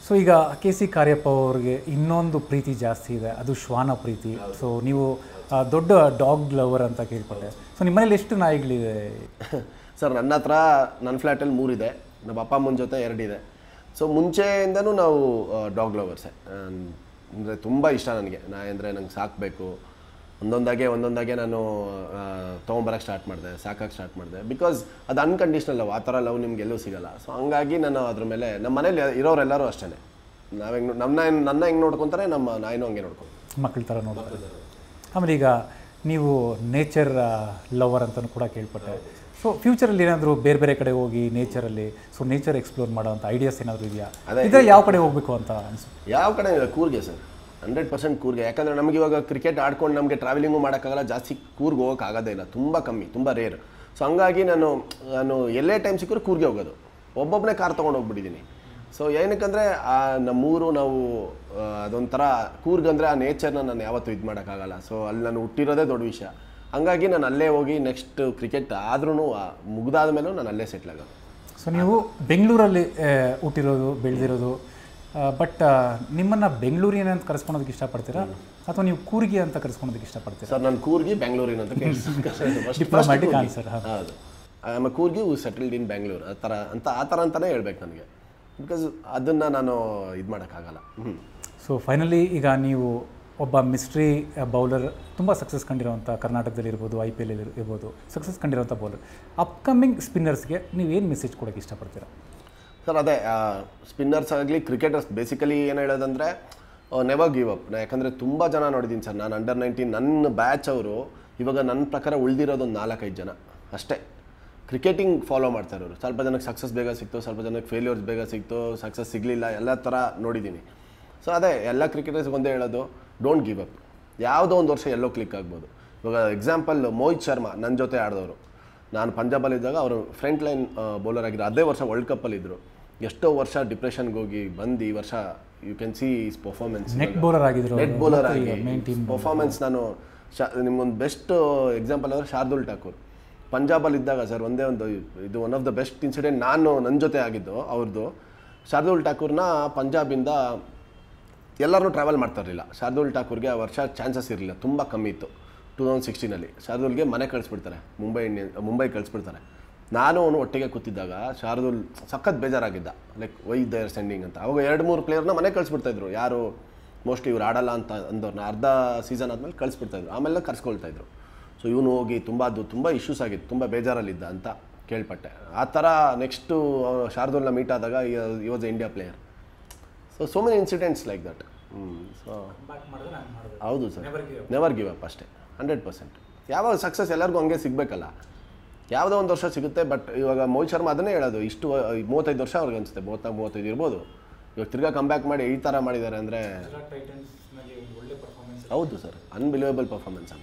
so ಈಗ K C Cariappa ಅವ್ರಿಗೆ ಇನ್ನೊಂದು ಪ್ರೀತಿ ಜಾಸ್ತಿ ಇದೆ ಅದು ಶ್ವಾನ ಪ್ರೀತಿ ಸೊ ನೀವು ಆ, ದೊಡ್ಡ ಡಾಗ್ ಲವರ್ ಅಂತ ಕೇಳ್ಪಟ್ಟೆ ಸೊ ನಿಮ್ಮನೇಲಿ ಎಷ್ಟು ನಾಯಿಗಳಿದೆ ಸರ್ ನನ್ನ ಹತ್ರ ನನ್ನ ಫ್ಲ್ಯಾಟಲ್ಲಿ ಮೂರಿದೆ ನಮ್ಮ ಅಪ್ಪ ಅಮ್ಮನ ಜೊತೆ ಎರಡಿದೆ ಸೊ ಮುಂಚೆಯಿಂದನೂ ನಾವು ಡಾಗ್ ಲವರ್ಸೆ ಅಂದರೆ ತುಂಬ ಇಷ್ಟ ನನಗೆ ನಾಯಿ ಅಂದರೆ ನಂಗೆ ಸಾಕಬೇಕು ಒಂದೊಂದಾಗೆ ಒಂದೊಂದಾಗೆ ನಾನು ತೊಗೊಂಬರಕ್ಕೆ ಸ್ಟಾರ್ಟ್ ಮಾಡಿದೆ ಸಾಕಕ್ಕೆ ಸ್ಟಾರ್ಟ್ ಮಾಡಿದೆ ಬಿಕಾಸ್ ಅದು ಅನ್ಕಂಡೀಷ್ನಲ್ ಲವ್ ಆ ಥರ ಲವ್ ನಿಮ್ಗೆ ಎಲ್ಲೂ ಸಿಗಲ್ಲ ಸೊ ಹಂಗಾಗಿ ನಾನು ಅದ್ರ ಮೇಲೆ ನಮ್ಮ ಮನೇಲಿ ಇರೋರೆಲ್ಲರೂ ಅಷ್ಟೇ ನಾವು ಹೆಂಗೆ ನನ್ನ ನನ್ನ ಹೆಂಗೆ ನೋಡ್ಕೊತಾರೆ ನಮ್ಮ ನಾಯಿನೂ ಹಂಗೆ ನೋಡ್ಕೊಂಡು ಮಕ್ಕಳ ಥರ ನೋಡ್ತಾರೆ ಆಮೇಲೆ ಈಗ ನೀವು ನೇಚರ್ ಲವರ್ ಅಂತಲೂ ಕೂಡ ಕೇಳ್ಪಟ್ಟೆ ಸೊ ಫ್ಯೂಚರಲ್ಲಿ ಏನಾದರೂ ಬೇರೆ ಬೇರೆ ಕಡೆ ಹೋಗಿ ನೇಚರಲ್ಲಿ ಸೊ ನೇಚರ್ ಎಕ್ಸ್ಪ್ಲೋರ್ ಮಾಡೋಂಥ ಐಡಿಯಾಸ್ ಏನಾದರೂ ಇದೆಯಾ ಇದ್ರೆ ಯಾವ ಕಡೆ ಹೋಗಬೇಕು ಅಂತ ಅನ್ಸುತ್ತೆ ಯಾವ ಕಡೆ ಇಲ್ಲ ಕೂರ್ಗೆ ಸರ್ ಹಂಡ್ರೆಡ್ ಪರ್ಸೆಂಟ್ ಕೂರ್ಗೆ ಯಾಕಂದರೆ ನಮಗೆ ಇವಾಗ ಕ್ರಿಕೆಟ್ ಆಡ್ಕೊಂಡು ನಮಗೆ ಟ್ರಾವೆಲಿಂಗು ಮಾಡೋಕ್ಕಾಗಲ್ಲ ಜಾಸ್ತಿ ಕೂರ್ಗೆ ಹೋಗೋಕೆ ಆಗೋದೇ ಇಲ್ಲ ತುಂಬ ಕಮ್ಮಿ ತುಂಬ ರೇರ್ ಸೊ ಹಂಗಾಗಿ ನಾನು ನಾನು ಎಲ್ಲೇ ಟೈಮ್ ಸಿಕ್ಕರೂ ಕೂರ್ಗೆ ಹೋಗೋದು ಒಬ್ಬೊಬ್ಬನೇ ಕಾರ್ ತೊಗೊಂಡು ಹೋಗ್ಬಿಟ್ಟಿದ್ದೀನಿ ಸೊ ಏನಕ್ಕಂದರೆ ಆ ನಮ್ಮೂರು ನಾವು ಆ, ಅದೊಂಥರ ಕೂರ್ಗಂದರೆ ಆ ನೇಚರ್ನ ನಾನು ಯಾವತ್ತೂ ಇದು ಮಾಡೋಕ್ಕಾಗಲ್ಲ ಸೊ ಅಲ್ಲಿ ನಾನು ಹುಟ್ಟಿರೋದೇ ದೊಡ್ಡ ವಿಷಯ ಹಂಗಾಗಿ ನಾನು ಅಲ್ಲೇ ಹೋಗಿ ನೆಕ್ಸ್ಟ್ ಕ್ರಿಕೆಟ್ ಆದ್ರೂ ಮುಗ್ದಾದ ಮೇಲೂ ನಾನು ಅಲ್ಲೇ ಸೆಟ್ಲ್ ಆಗೋದು ಸೊ ನೀವು ಬೆಂಗಳೂರಲ್ಲಿ ಆ, ಹುಟ್ಟಿರೋದು ಬೆಳೆದಿರೋದು ಬಟ್ ನಿಮ್ಮನ್ನು ಬೆಂಗಳೂರಿನ ಅಂತ ಕರೆಸ್ಕೊಳೋದಕ್ಕೆ ಇಷ್ಟಪಡ್ತೀರಾ ಅಥವಾ ನೀವು ಕೂರ್ಗಿ ಅಂತ ಕರೆಸ್ಕೊಳೋದಕ್ಕೆ ಇಷ್ಟಪಡ್ತೀರಾ ಸರ್ ನಾನು ಕೂರ್ಗಿ ಬೆಂಗಳೂರಿನ ಅಂತ ಡಿಪ್ಲೊಮ್ಯಾಟಿಕ್ ಆನ್ಸರ್ ಹೌದು ಆಮೇಲೆ ಕೂರ್ಗಿ ಸೆಟಲ್ಡ್ ಇನ್ ಬೆಂಗಳೂರು ಆ ಥರ ಅಂತ ಆ ಥರ ಅಂತಲೇ ಹೇಳ್ಬೇಕು ನನಗೆ ಬಿಕಾಸ್ ಅದನ್ನು ನಾನು ಇದು ಮಾಡೋಕ್ಕಾಗಲ್ಲ ಹ್ಞೂ ಸೊ ಫೈನಲಿ ಈಗ ನೀವು ಒಬ್ಬ ಮಿಸ್ಟ್ರಿ ಬೌಲರ್ ತುಂಬ ಸಕ್ಸಸ್ ಕಂಡಿರೋಂಥ ಕರ್ನಾಟಕದಲ್ಲಿ ಇರ್ಬೋದು ಐ ಪಿ ಎಲ್ ಇರ್ಬೋದು ಸಕ್ಸಸ್ ಕಂಡಿರೋಂಥ ಬೌಲರ್ ಅಪ್ಕಮಿಂಗ್ ಸ್ಪಿನ್ನರ್ಸ್ಗೆ ನೀವು ಏನು ಮೆಸೇಜ್ ಕೊಡೋಕ್ಕೆ ಇಷ್ಟಪಡ್ತೀರಾ ಸರ್ ಅದೇ ಸ್ಪಿನ್ನರ್ಸ್ ಆಗಲಿ ಕ್ರಿಕೆಟರ್ಸ್ ಬೇಸಿಕಲಿ ಏನು ಹೇಳೋದಂದರೆ ನೆವರ್ ಗಿವ್ ಅಪ್ ಯಾಕಂದರೆ ತುಂಬ ಜನ ನೋಡಿದ್ದೀನಿ ಸರ್ ನಾನು ಅಂಡರ್ ನೈನ್ಟೀನ್ ನನ್ನ ಬ್ಯಾಚ್ ಅವರು ಇವಾಗ ನನ್ನ ಪ್ರಕಾರ ಉಳಿದಿರೋದು ಒಂದು ನಾಲ್ಕೈದು ಜನ ಅಷ್ಟೇ ಕ್ರಿಕೆಟಿಂಗ್ ಫಾಲೋ ಮಾಡ್ತಾ ಇರೋರು ಸ್ವಲ್ಪ ಜನಕ್ಕೆ ಸಕ್ಸಸ್ ಬೇಗ ಸಿಕ್ತು ಸ್ವಲ್ಪ ಜನಕ್ಕೆ ಫೇಲ್ಯೂರ್ಸ್ ಬೇಗ ಸಿಕ್ತು ಸಕ್ಸಸ್ ಸಿಗಲಿಲ್ಲ ಎಲ್ಲ ಥರ ನೋಡಿದ್ದೀನಿ ಸೊ ಅದೇ ಎಲ್ಲ ಕ್ರಿಕೆಟರ್ಸ್ ಒಂದೇ ಹೇಳೋದು ಡೋಂಟ್ ಗಿವ್ ಅಪ್ ಯಾವುದೋ ಒಂದು ವರ್ಷ ಎಲ್ಲೋ ಕ್ಲಿಕ್ ಆಗ್ಬೋದು ಇವಾಗ ಎಕ್ಸಾಂಪಲ್ ಮೋಹಿತ್ ಶರ್ಮಾ ನನ್ನ ಜೊತೆ ಆಡಿದವರು ನಾನು ಪಂಜಾಬಲ್ಲಿದ್ದಾಗ ಅವರು ಫ್ರಂಟ್ ಲೈನ್ ಬೌಲರ್ ಆಗಿದ್ರು ಅದೇ ವರ್ಷ ವರ್ಲ್ಡ್ ಕಪ್ಪಲ್ಲಿದ್ದರು ಎಷ್ಟೋ ವರ್ಷ ಡಿಪ್ರೆಷನ್ಗೆ ಹೋಗಿ ಬಂದು ಈ ವರ್ಷ you can see is performance net bowler ಆಗಿದ್ರು ನೆಟ್ ಬೌಲರ್ ಆಗಿ ಮೇನ್ ಟೀಮ್ ಪರ್ಫಾರ್ಮೆನ್ಸ್ ನಾನು ಶಾ ನಿಮ್ಗೊಂದು ಬೆಸ್ಟ್ ಎಕ್ಸಾಂಪಲ್ ಅಂದರೆ ಶಾರ್ದುಲ್ ಠಾಕೂರ್ ಪಂಜಾಬಲ್ಲಿ ಇದ್ದಾಗ ಸರ್ ಒಂದೇ ಒಂದು ಇದು one of the best incident ನಾನು ನನ್ನ ಜೊತೆ ಆಗಿದ್ದು ಅವ್ರದ್ದು ಶಾರ್ದುಲ್ ಠಾಕೂರ್ನ ಪಂಜಾಬಿಂದ ಎಲ್ಲರೂ ಟ್ರಾವೆಲ್ ಮಾಡ್ತಾ ಇರಲಿಲ್ಲ ಶಾರ್ದುಲ್ ಠಾಕೂರ್ಗೆ ಆ ವರ್ಷ ಚಾನ್ಸಸ್ ಇರಲಿಲ್ಲ ತುಂಬ ಕಮ್ಮಿ ಇತ್ತು ಟೂ ತೌಸಂಡ್ ಸಿಕ್ಸ್ಟೀನಲ್ಲಿ ಶಾರ್ದುಲ್ಗೆ ಮನೆ ಕಳಿಸ್ಬಿಡ್ತಾರೆ ಮುಂಬೈ ಇಂಡಿಯನ್ ಮುಂಬೈ ಕಳಿಸ್ಬಿಡ್ತಾರೆ ನಾನು ಅವನು ಒಟ್ಟಿಗೆ ಕೂತಿದ್ದಾಗ ಶಾರ್ದುಲ್ ಸಖತ್ ಬೇಜಾರಾಗಿದ್ದ ಲೈಕ್ ವೈ ದರ್ ಸೆಂಡಿಂಗ್ ಅಂತ ಅವಾಗ ಎರಡು ಮೂರು ಪ್ಲೇಯರ್ನ ಮನೆ ಕಳಿಸ್ಬಿಡ್ತಾಯಿದ್ರು ಯಾರು ಮೋಸ್ಟ್ಲಿ ಇವ್ರು ಆಡಲ್ಲ ಅಂತ ಅಂದವ್ರನ್ನ ಅರ್ಧ ಸೀಸನ್ ಆದಮೇಲೆ ಕಳಿಸ್ಬಿಡ್ತಾಯಿದ್ರು ಆಮೇಲೆ ಕರ್ಸ್ಕೊಳ್ತಾ ಇದ್ರು ಸೊ ಇವನು ಹೋಗಿ ತುಂಬ ಅದು ತುಂಬ ಇಶ್ಯೂಸ್ ಆಗಿತ್ತು ತುಂಬ ಬೇಜಾರಲ್ಲಿದ್ದ ಅಂತ ಕೇಳ್ಪಟ್ಟೆ ಆ ಥರ ನೆಕ್ಸ್ಟು ಶಾರ್ದುಲ್ನ ಮೀಟ್ ಆದಾಗ ಈ was India player so so many incidents like that ಹ್ಞೂ ಸೊ ಹೌದು ಸರ್ ನೆವರ್ ಗಿವ್ ಅಪ್ ಅಷ್ಟೇ ಹಂಡ್ರೆಡ್ ಪರ್ಸೆಂಟ್ ಯಾವಾಗ ಸಕ್ಸಸ್ ಎಲ್ಲರಿಗೂ ಹಂಗೆ ಸಿಗಬೇಕಲ್ಲ ಯಾವುದೋ ಒಂದು ವರ್ಷ ಸಿಗುತ್ತೆ ಬಟ್ ಇವಾಗ ಮೋಹಿತ್ ಶರ್ಮಾ ಅದನ್ನೇ ಹೇಳೋದು ಇಷ್ಟು ವ- ಮೂವತ್ತೈದು ವರ್ಷ ಅವ್ರಿಗೆ ಅನಿಸುತ್ತೆ ಮೂವತ್ನಾಲ್ಕು ಮೂವತ್ತೈದು ಇರ್ಬೋದು ಇವಾಗ ತಿರ್ಗಾ ಕಮ್ಬ್ಯಾಕ್ ಮಾಡಿ ಈ ಥರ ಮಾಡಿದ್ದಾರೆ ಅಂದರೆ ಹೌದು ಸರ್ ಅನ್ಬಿಲಿವೇಬಲ್ ಪರ್ಫಾರ್ಮೆನ್ಸ್